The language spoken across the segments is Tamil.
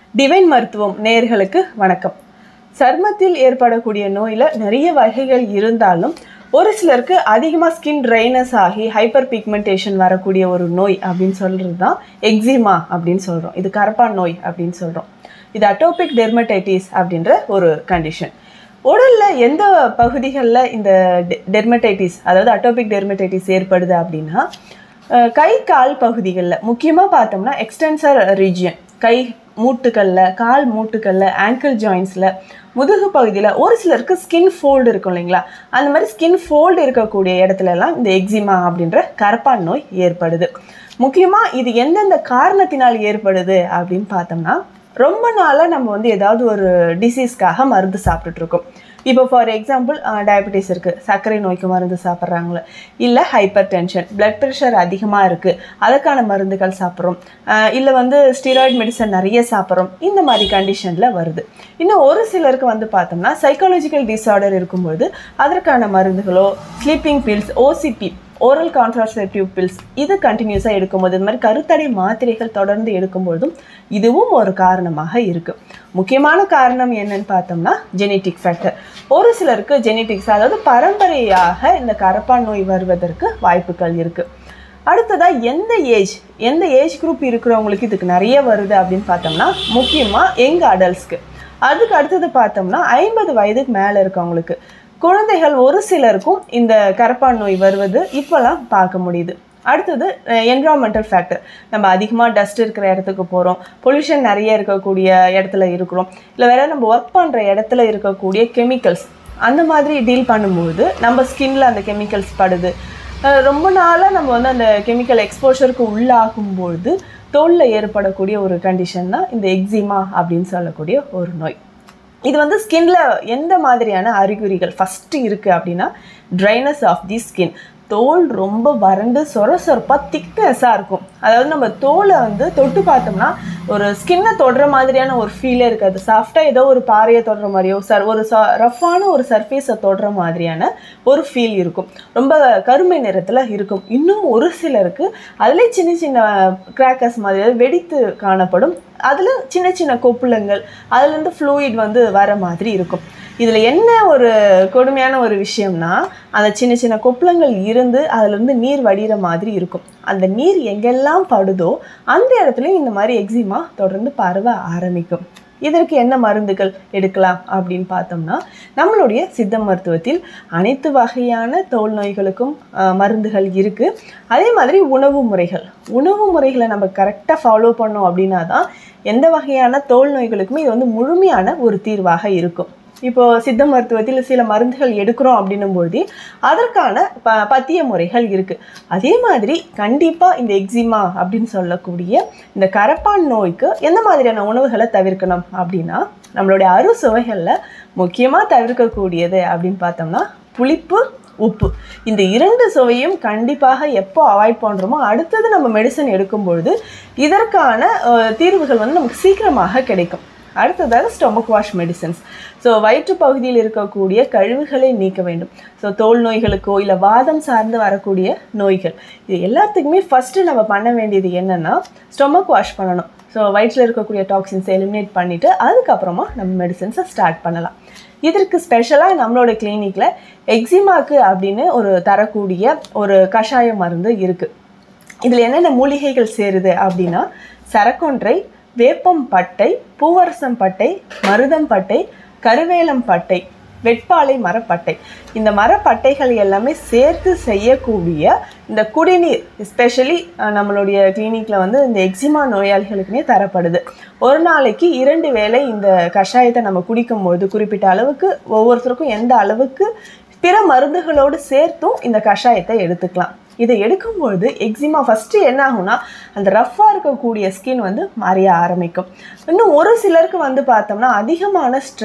டிவைன் மருத்துவம் நேயர்களுக்கு வணக்கம் சருமத்தில் ஏற்படக்கூடிய நோயில் நிறைய வகைகள் இருந்தாலும் ஒரு சிலருக்கு அதிகமாக ஸ்கின் ட்ரைனஸ் ஆகி ஹைப்பர் பிக்மெண்டேஷன் வரக்கூடிய ஒரு நோய் அப்படின்னு சொல்கிறது தான் எக்ஸிமா அப்படின்னு சொல்கிறோம் இது கரப்பான் நோய் அப்படின்னு சொல்கிறோம் இது அட்டோபிக் டெர்மடைட்டிஸ் அப்படின்ற ஒரு கண்டிஷன் உடலில் எந்த பகுதிகளில் இந்த டெர்மடைட்டிஸ் அதாவது அட்டோபிக் டெர்மடைட்டிஸ் ஏற்படுது அப்படின்னா அஹ், கை கால் பகுதிகளில் முக்கியமாக பார்த்தோம்னா எக்ஸ்டென்சர் ரீஜியன் கை மூட்டுகளில் கால் மூட்டுகளில் ஆங்கிள் ஜாயின்ஸில் முதுகு பகுதியில் ஒரு சிலருக்கு ஸ்கின் ஃபோல்டு இருக்கும் இல்லைங்களா அந்த மாதிரி ஸ்கின் ஃபோல்டு இருக்கக்கூடிய இடத்துல எல்லாம் இந்த எக்ஸிமா அப்படின்ற கரப்பான் நோய் ஏற்படுது முக்கியமாக இது எந்தெந்த காரணத்தினால் ஏற்படுது அப்படின்னு பார்த்தோம்னா ரொம்ப நாளாக நம்ம வந்து ஏதாவது ஒரு டிசீஸ்க்காக மருந்து சாப்பிட்டுட்டு இருக்கோம் இப்போ ஃபார் எக்ஸாம்பிள் டயபெட்டிஸ் இருக்குது சர்க்கரை நோய்க்கு மருந்து சாப்பிட்றாங்களே இல்லை ஹைப்பர் டென்ஷன் பிளட் ப்ரெஷர் அதிகமாக இருக்குது அதுக்கான மருந்துகள் சாப்பிட்றோம் இல்லை வந்து ஸ்டீராய்டு மெடிசன் நிறைய சாப்பிட்றோம் இந்த மாதிரி கண்டிஷனில் வருது இன்னும் ஒரு சிலருக்கு வந்து பார்த்தோம்னா சைக்காலஜிக்கல் டிஸார்டர் இருக்கும்பொழுது அதற்கான மருந்துகளோ sleeping pills OCP oral contraceptive pills இது கண்டினியூஸாக எடுக்கும்போது இந்த மாதிரி கருத்தடை மாத்திரைகள் தொடர்ந்து எடுக்கும்பொழுதும் இதுவும் ஒரு காரணமாக இருக்குது முக்கியமான காரணம் என்னன்னு பார்த்தோம்னா ஜெனட்டிக் ஃபேக்டர் ஒரு சிலருக்கு ஜெனட்டிக்ஸ் அதாவது பரம்பரையாக இந்த கரப்பான் நோய் வருவதற்கு வாய்ப்புகள் இருக்குது அடுத்ததாக எந்த ஏஜ் எந்த ஏஜ் குரூப் இருக்கிறவங்களுக்கு இதுக்கு நிறைய வருது அப்படின்னு பார்த்தோம்னா முக்கியமாக எங்க அடல்ட்ஸ்க்கு அதுக்கு அடுத்தது பார்த்தோம்னா ஐம்பது வயதுக்கு மேலே இருக்கவங்களுக்கு குழந்தைகள் ஒரு சிலருக்கும் இந்த கரப்பான் நோய் வருவது இப்போலாம் பார்க்க முடியுது அடுத்தது என்விரான்மெண்டல் ஃபேக்டர் நம்ம அதிகமாக டஸ்ட் இருக்கிற இடத்துக்கு போகிறோம் பொல்யூஷன் நிறைய இருக்கக்கூடிய இடத்துல இருக்கிறோம் இல்லை வேற நம்ம ஒர்க் பண்ணுற இடத்துல இருக்கக்கூடிய கெமிக்கல்ஸ் அந்த மாதிரி டீல் பண்ணும்போது நம்ம ஸ்கின்ல அந்த கெமிக்கல்ஸ் படுது அஹ் ரொம்ப நாளாக நம்ம வந்து அந்த கெமிக்கல் எக்ஸ்போஷருக்கு உள்ளாகும்பொழுது தோலில் ஏற்படக்கூடிய ஒரு கண்டிஷன் தான் இந்த எக்ஸிமா அப்படின்னு சொல்லக்கூடிய ஒரு நோய் இது வந்து ஸ்கின்ல எந்த மாதிரியான அறிகுறிகள் ஃபஸ்ட்டு இருக்குது அப்படின்னா ட்ரைனஸ் ஆஃப் தி ஸ்கின் தோல் ரொம்ப வறண்டு சொர சொரப்பாக திக்னஸாக இருக்கும் அதாவது நம்ம தோலை வந்து தொட்டு பார்த்தோம்னா ஒரு ஸ்கின்னை தொடுற மாதிரியான ஒரு ஃபீலே இருக்காது சாஃப்டாக ஏதோ ஒரு பாறையை தொடுற மாதிரியோ சர் ஒரு ச ரஃப்பான ஒரு சர்ஃபேஸை தொடுற மாதிரியான ஒரு ஃபீல் இருக்கும் ரொம்ப கருமை நிறத்தில் இருக்கும் இன்னும் ஒரு சிலருக்கு அதில் சின்ன சின்ன கிராக்கர்ஸ் மாதிரி அதாவது வெடித்து காணப்படும் அதில் சின்ன சின்ன கொப்புளங்கள் அதுலேருந்து ஃப்ளூயிட் வந்து வர மாதிரி இருக்கும் இதில் என்ன ஒரு கொடுமையான ஒரு விஷயம்னா அந்த சின்ன சின்ன கொப்புளங்கள் இருந்து அதுலேருந்து நீர் வடிகிற மாதிரி இருக்கும் அந்த நீர் எங்கெல்லாம் படுதோ அந்த இடத்துலையும் இந்த மாதிரி எக்ஸிமா தொடர்ந்து பரவ ஆரம்பிக்கும் இதற்கு என்ன மருந்துகள் எடுக்கலாம் அப்படின்னு பார்த்தோம்னா நம்மளுடைய சித்த மருத்துவத்தில் அனைத்து வகையான தோல் நோய்களுக்கும் அஹ், மருந்துகள் இருக்குது அதே மாதிரி உணவு முறைகள் உணவு முறைகளை நம்ம கரெக்டாக ஃபாலோ பண்ணோம் அப்படின்னா தான் எந்த வகையான தோல் நோய்களுக்குமே இது வந்து முழுமையான ஒரு தீர்வாக இருக்கும் இப்போ சித்த மருத்துவத்தில் சில மருந்துகள் எடுக்கிறோம் அப்படின்னும் பொழுது அதற்கான ப பத்திய முறைகள் இருக்குது அதே மாதிரி கண்டிப்பாக இந்த எக்ஸிமா அப்படின்னு சொல்லக்கூடிய இந்த கரப்பான் நோய்க்கு எந்த மாதிரியான உணவுகளை தவிர்க்கணும் அப்படின்னா நம்மளுடைய அறுசுவைகளில் முக்கியமாக தவிர்க்கக்கூடியது அப்படின்னு பார்த்தோம்னா புளிப்பு உப்பு இந்த இரண்டு சுவையும் கண்டிப்பாக எப்போ அவாய்ட் பண்ணுறோமோ அடுத்தது நம்ம மெடிசன் எடுக்கும் பொழுது இதற்கான அஹ், தீர்வுகள் வந்து நமக்கு சீக்கிரமாக கிடைக்கும் அடுத்ததாக ஸ்டொமக் வாஷ் மெடிசன்ஸ் ஸோ வயிற்று பகுதியில் இருக்கக்கூடிய கழிவுகளை நீக்க வேண்டும் ஸோ தோல் நோய்களுக்கோ இல்லை வாதம் சார்ந்து வரக்கூடிய நோய்கள் இது எல்லாத்துக்குமே ஃபஸ்ட்டு நம்ம பண்ண வேண்டியது என்னென்னா ஸ்டொமக் வாஷ் பண்ணணும் ஸோ வயிற்றில் இருக்கக்கூடிய டாக்ஸின்ஸை எலிமினேட் பண்ணிவிட்டு அதுக்கப்புறமா நம்ம மெடிசன்ஸை ஸ்டார்ட் பண்ணலாம் இதற்கு ஸ்பெஷலாக நம்மளோட கிளினிக்கில் எக்ஸிமாக்கு அப்படின்னு ஒரு தரக்கூடிய ஒரு கஷாய மருந்து இருக்குது இதில் என்னென்ன மூலிகைகள் சேருது அப்படின்னா சரக்கொன்றை வேப்பம் பட்டை பூவரசம் பட்டை மருதம் பட்டை கருவேலம் பட்டை வெட்பாலை மரப்பட்டை இந்த மரப்பட்டைகள் எல்லாமே சேர்த்து செய்யக்கூடிய இந்த குடிநீர் எஸ்பெஷலி நம்மளுடைய கிளினிக்கில் வந்து இந்த எக்ஸிமா நோயாளிகளுக்குனே தரப்படுது ஒரு நாளைக்கு இரண்டு வேளை இந்த கஷாயத்தை நம்ம குடிக்கும்போது குறிப்பிட்ட அளவுக்கு ஒவ்வொருத்தருக்கும் எந்த அளவுக்கு பிற மருந்துகளோடு சேர்த்தும் இந்த கஷாயத்தை எடுத்துக்கலாம் இதை எடுக்கும்பொழுது எக்ஸிமா ஃபஸ்ட்டு என்ன ஆகும்னா அந்த ரஃப்பாக இருக்கக்கூடிய ஸ்கின் வந்து மறைய ஆரம்பிக்கும் இன்னும் ஒரு சிலருக்கு வந்து பார்த்தோம்னா அதிகமான ஸ்ட்ரெஸ்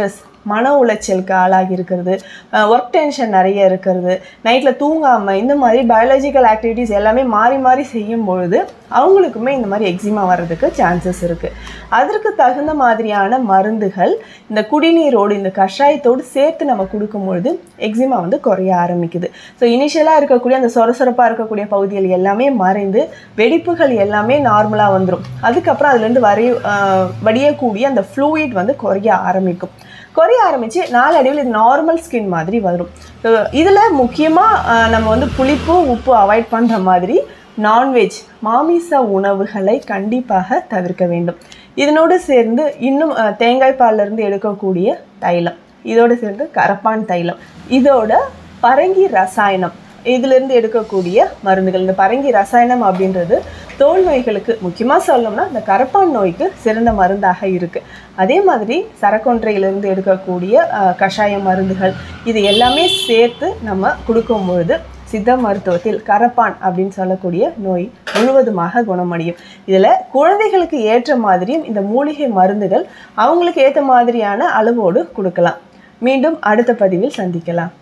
மன உளைச்சலுக்கு ஆளாகி இருக்கிறது ஒர்க் டென்ஷன் நிறைய இருக்கிறது நைட்டில் தூங்காமல் இந்த மாதிரி பயாலஜிக்கல் ஆக்டிவிட்டீஸ் எல்லாமே மாறி மாறி செய்யும் பொழுது அவங்களுக்குமே இந்த மாதிரி எக்ஸிமா வர்றதுக்கு சான்சஸ் இருக்குது அதற்கு தகுந்த மாதிரியான மருந்துகள் இந்த குடிநீரோடு இந்த கஷாயத்தோடு சேர்த்து நம்ம கொடுக்கும் பொழுது எக்ஸிமா வந்து குறைய ஆரம்பிக்குது ஸோ இனிஷியலாக இருக்கக்கூடிய அந்த சொரசொரப்பாக இருக்கக்கூடிய பகுதிகள் எல்லாமே மறைந்து வெடிப்புகள் எல்லாமே நார்மலாக வந்துடும் அதுக்கப்புறம் அதுலேருந்து வரைய ஆஹ் வடியக்கூடிய அந்த ஃப்ளூயிட் வந்து குறைய ஆரம்பிக்கும் குறைய ஆரம்பித்து நாளடைவில் இது நார்மல் ஸ்கின் மாதிரி வரும் இதில் முக்கியமாக நம்ம வந்து புளிப்பு உப்பு அவாய்ட் பண்ணுற மாதிரி நான்வெஜ் மாமிச உணவுகளை கண்டிப்பாக தவிர்க்க வேண்டும் இதனோடு சேர்ந்து இன்னும் அஹ், தேங்காய் பால்ல இருந்து எடுக்கக்கூடிய தைலம் இதோடு சேர்ந்து கரப்பான் தைலம் இதோட பரங்கி ரசாயனம் இதிலிருந்து எடுக்கக்கூடிய மருந்துகள் இந்த பரங்கி ரசாயனம் அப்படின்றது தோல் நோய்களுக்கு முக்கியமாக சொல்லணும்னா இந்த கரப்பான் நோய்க்கு சிறந்த மருந்தாக இருக்குது அதே மாதிரி சரக்கொன்றையிலிருந்து எடுக்கக்கூடிய அஹ், கஷாய மருந்துகள் இது எல்லாமே சேர்த்து நம்ம கொடுக்கும் பொழுது சித்த மருத்துவத்தில் கரப்பான் அப்படின்னு சொல்லக்கூடிய நோய் முழுவதுமாக குணமடையும் இதில் குழந்தைகளுக்கு ஏற்ற மாதிரியும் இந்த மூலிகை மருந்துகள் அவங்களுக்கு ஏற்ற மாதிரியான அளவோடு கொடுக்கலாம் மீண்டும் அடுத்த பதிவில் சந்திக்கலாம்